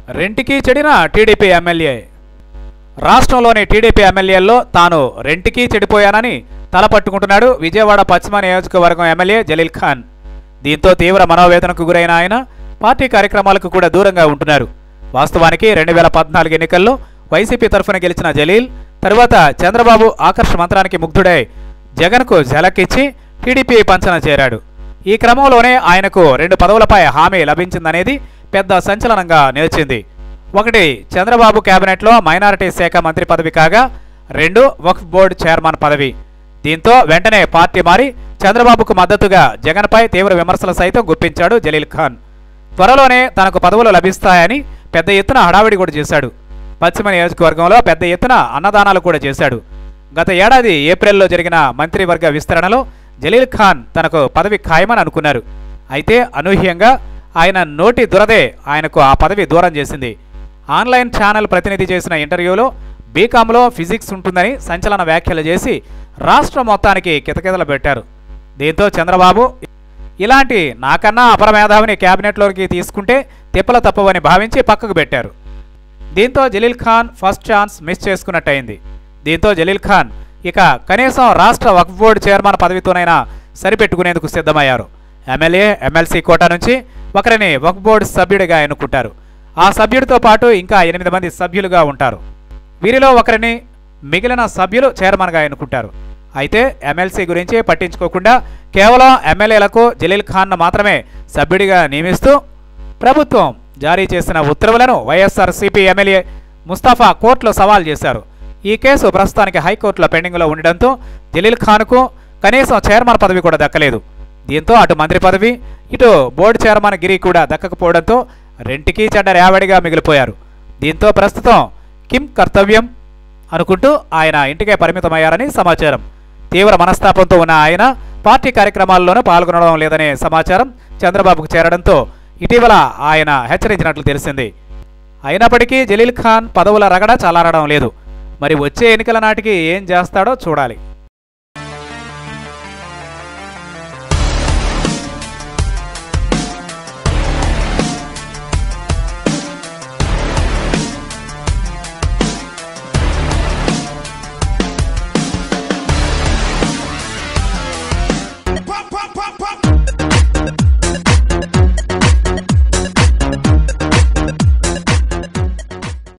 రెంటికి చెడిన TDP MLA రాష్ట్రంలోని టీడీపీ ఎమ్మెల్యేల్లో తాను రెంటికి చెడిపోయానని తలపట్టుకుంటున్నాడు విజయవాడ పశ్చిమ నియోజకవర్గం ఎమ్మెల్యే జలీల్ ఖాన్ దీంతో తీవ్ర మనోవేదనకు గురైన ఆయన పార్టీ కార్యక్రమాలకు కూడా దూరంగా ఉంటున్నారు వాస్తవానికి రెండు వేల పద్నాలుగు ఎన్నికల్లో వైసీపీ తరఫున గెలిచిన జలీల్ తరువాత చంద్రబాబు ఆకర్ష మంత్రానికి ముగ్ధుడై జగన్కు జలకిచ్చి టీడీపీ పంచన చేరాడు ఈ క్రమంలోనే ఆయనకు రెండు పదవులపై హామీ లభించిందనేది పెద్ద సంచలనంగా నిలిచింది ఒకటి చంద్రబాబు కేబినెట్లో మైనారిటీ శాఖ మంత్రి పదవి కాగా రెండు వక్ఫ్ బోర్డు చైర్మన్ పదవి దీంతో వెంటనే పార్టీ మారి చంద్రబాబుకు మద్దతుగా జగన్పై తీవ్ర విమర్శలు సైతం గుప్పించాడు జలీల్ ఖాన్ త్వరలోనే తనకు పదవులు లభిస్తాయని పెద్ద ఎత్తున హడావిడి కూడా చేశాడు పశ్చిమ నియోజకవర్గంలో పెద్ద ఎత్తున అన్నదానాలు కూడా చేశాడు గత ఏడాది ఏప్రిల్లో జరిగిన మంత్రివర్గ విస్తరణలో జలీల్ ఖాన్ తనకు పదవి ఖాయమని అనుకున్నారు అయితే అనూహ్యంగా ఆయన నోటి దురదే ఆయనకు ఆ పదవి దూరం చేసింది ఆన్లైన్ ఛానల్ ప్రతినిధి చేసిన ఇంటర్వ్యూలో బీకామ్లో ఫిజిక్స్ ఉంటుందని సంచలన వ్యాఖ్యలు చేసి రాష్ట్రం మొత్తానికి కితకితలు పెట్టారు దీంతో చంద్రబాబు ఇలాంటి నాకన్నా అపర మేధావిని క్యాబినెట్లోకి తీసుకుంటే తిప్పల తప్పవని భావించి పక్కకు పెట్టారు దీంతో Jaleel Khan first chance miss చేసుకున్నట్టయింది దీంతో జలీల్ ఖాన్ ఇక కనీసం రాష్ట్ర వక్ఫ్ బోర్డు చైర్మన్ పదవితోనైనా సరిపెట్టుకునేందుకు సిద్ధమయ్యారు ఎమ్మెల్యే ఎమ్మెల్సీ కోటా నుంచి ఒకరిని వక్ఫ్ బోర్డు సభ్యుడిగా ఎన్నుకుంటారు ఆ సభ్యుడితో పాటు ఇంకా ఎనిమిది మంది సభ్యులుగా ఉంటారు వీరిలో ఒకరిని మిగిలిన సభ్యులు చైర్మన్గా ఎన్నుకుంటారు అయితే ఎమ్మెల్సీ గురించి పట్టించుకోకుండా కేవలం ఎమ్మెల్యేలకు జలీల్ ఖాన్ను మాత్రమే సభ్యుడిగా నియమిస్తూ ప్రభుత్వం జారీ చేసిన ఉత్తర్వులను వైఎస్ఆర్సీపీ ఎమ్మెల్యే ముస్తాఫా కోర్టులో సవాల్ చేశారు ఈ కేసు ప్రస్తుతానికి హైకోర్టులో పెండింగ్లో ఉండడంతో జలీల్ ఖాన్కు కనీసం చైర్మన్ పదవి కూడా దక్కలేదు దీంతో అటు మంత్రి పదవి ఇటు బోర్డు చైర్మన్ గిరి కూడా దక్కకపోవడంతో రెంటికి చెడ్డ రేవడిగా మిగిలిపోయారు దీంతో ప్రస్తుతం కిమ్ కర్తవ్యం అనుకుంటూ ఆయన ఇంటికే పరిమితమయ్యారని సమాచారం తీవ్ర మనస్తాపంతో ఉన్న ఆయన పార్టీ కార్యక్రమాల్లోనూ పాల్గొనడం లేదనే సమాచారం చంద్రబాబుకు చేరడంతో ఇటీవల ఆయన హెచ్చరించినట్లు తెలిసింది అయినప్పటికీ జలీల్ ఖాన్ పదవుల రగడ చల్లారడం లేదు మరి వచ్చే ఎన్నికల నాటికి ఏం చేస్తాడో చూడాలి